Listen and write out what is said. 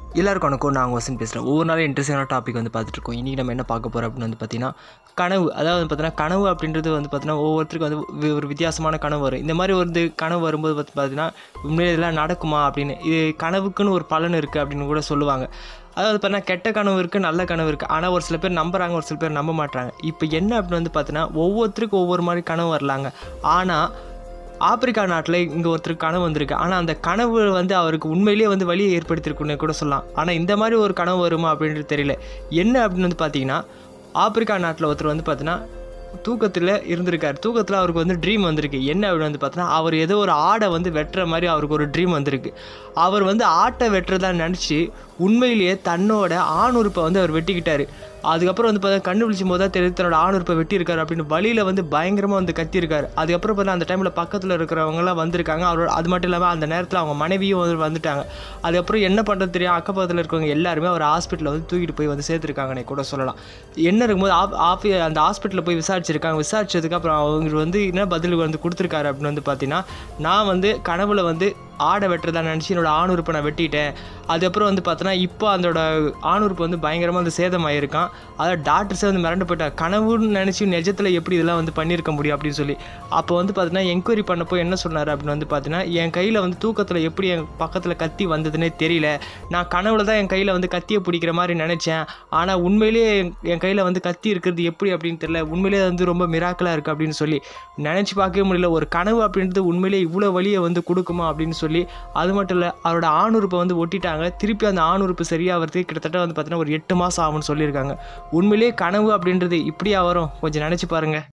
எல்லாருக்கும் வணக்கம் நான் வசன் பேசுகிறேன் ஒவ்வொரு நாளும் இன்ட்ரெஸ்டிங்கான டாபிக் வந்து பார்த்துட்டு இருக்கோம் இன்றைக்கி நம்ம என்ன பார்க்க போகிறோம் அப்படின்னு வந்து பார்த்தீங்கன்னா கனவு அதாவது வந்து பார்த்தீங்கன்னா கனவு அப்படின்றது வந்து பார்த்தீங்கன்னா ஒவ்வொருத்தருக்கும் வந்து வி- ஒரு வித்தியாசமான கனவு வரும் இந்த மாதிரி ஒரு இது கனவு வரும்போது வந்து பார்த்தீங்கன்னா உண்மையிலே இதெல்லாம் நடக்குமா அப்படின்னு இது கனவுக்குன்னு ஒரு பலன் இருக்குது அப்படின்னு கூட சொல்லுவாங்க அதாவது பார்த்தீங்கன்னா கெட்ட கனவு இருக்குது நல்ல கனவு இருக்குது ஆனால் ஒரு சில பேர் நம்புறாங்க ஒரு சில பேர் நம்ப மாட்டாங்க இப்போ என்ன அப்படின்னு வந்து பார்த்தீங்கன்னா ஒவ்வொருத்தருக்கும் ஒவ்வொரு மாதிரி கனவு வரலாங்க ஆனால் ஆப்பிரிக்கா நாட்டில் இங்கே ஒருத்தருக்கு கனவு வந்திருக்கு ஆனால் அந்த கனவு வந்து அவருக்கு உண்மையிலேயே வந்து வழியை ஏற்படுத்தியிருக்குன்னு கூட சொல்லலாம் ஆனால் இந்த மாதிரி ஒரு கனவு வருமா அப்படின்றது தெரியல என்ன அப்படின்னு வந்து பார்த்தீங்கன்னா ஆப்பிரிக்கா நாட்டில் ஒருத்தர் வந்து பார்த்தீங்கன்னா தூக்கத்தில் இருந்திருக்கார் தூக்கத்தில் அவருக்கு வந்து ட்ரீம் வந்திருக்கு என்ன அப்படின்னு வந்து பார்த்தீங்கன்னா அவர் ஏதோ ஒரு ஆடை வந்து வெட்டுற மாதிரி அவருக்கு ஒரு ட்ரீம் வந்திருக்கு அவர் வந்து ஆட்டை வெட்டுறதா நினச்சி உண்மையிலேயே தன்னோட ஆணுறுப்பை வந்து அவர் வெட்டிக்கிட்டாரு அதுக்கப்புறம் வந்து பார்த்தா கண்ணு விழிச்சும் போது தான் தெரியுது தன்னோட ஆணுறுப்பை வெட்டியிருக்காரு அப்படின்னு வழியில் வந்து பயங்கரமாக வந்து கத்தியிருக்காரு அதுக்கப்புறம் பார்த்தா அந்த டைமில் பக்கத்தில் இருக்கிறவங்கலாம் வந்திருக்காங்க அவரோட அது மட்டும் இல்லாமல் அந்த நேரத்தில் அவங்க மனைவியும் வந்து வந்துட்டாங்க அதுக்கப்புறம் என்ன பண்ணுறது தெரியும் அக்கப்பக்கத்தில் இருக்கவங்க எல்லாருமே அவர் ஹாஸ்பிட்டலில் வந்து தூக்கிட்டு போய் வந்து சேர்த்துருக்காங்கன்னே கூட சொல்லலாம் என்ன இருக்கும்போது ஆப் ஆஃபி அந்த ஹாஸ்பிட்டலில் போய் விசாரிச்சிருக்காங்க விசாரிச்சதுக்கு அப்புறம் அவங்க வந்து என்ன பதில் வந்து கொடுத்துருக்காரு அப்படின்னு வந்து பார்த்தீங்கன்னா நான் வந்து கனவுல வந்து ஆடை வெட்டுறதா நினச்சி என்னோட ஆணுறுப்பை நான் வெட்டிட்டேன் அதுக்கப்புறம் வந்து பார்த்தோன்னா இப்போ அதோட ஆணுறுப்பு வந்து பயங்கரமாக வந்து சேதமாயிருக்கான் அதாவது டாக்டர்ஸே வந்து மிரண்டு போயிட்டார் கனவுன்னு நினச்சி நிஜத்தில் எப்படி இதெல்லாம் வந்து பண்ணியிருக்க முடியும் அப்படின்னு சொல்லி அப்போ வந்து பார்த்தீங்கன்னா என்கொயரி பண்ணப்போ என்ன சொன்னார் அப்படின்னு வந்து பார்த்தீங்கன்னா என் கையில் வந்து தூக்கத்தில் எப்படி என் பக்கத்தில் கத்தி வந்ததுன்னே தெரியல நான் கனவுல தான் என் கையில் வந்து கத்தியை பிடிக்கிற மாதிரி நினச்சேன் ஆனால் உண்மையிலேயே என்- என் கையில் வந்து கத்தி இருக்கிறது எப்படி அப்படின்னு தெரியல உண்மையிலேயே வந்து ரொம்ப மிராக்கலாக இருக்குது அப்படின்னு சொல்லி நினச்சி பார்க்கவே முடியல ஒரு கனவு அப்படின்றது உண்மையிலேயே இவ்வளோ வழியை வந்து கொடுக்குமா அப்படின்னு சொல்லி அது மட்டும் இல்லை அவரோட ஆணுறுப்பை வந்து ஒட்டிட்டாங்க திருப்பி அந்த ஆணுறுப்பு சரியாகிறதுக்கு கிட்டத்தட்ட வந்து பார்த்தீங்கன்னா ஒரு எட்டு மாதம் ஆகும்னு சொல்லியிருக்காங்க உண்மையிலேயே கனவு அப்படின்றது இப்படியா வரும் கொஞ்சம் நினச்சி பாருங்கள்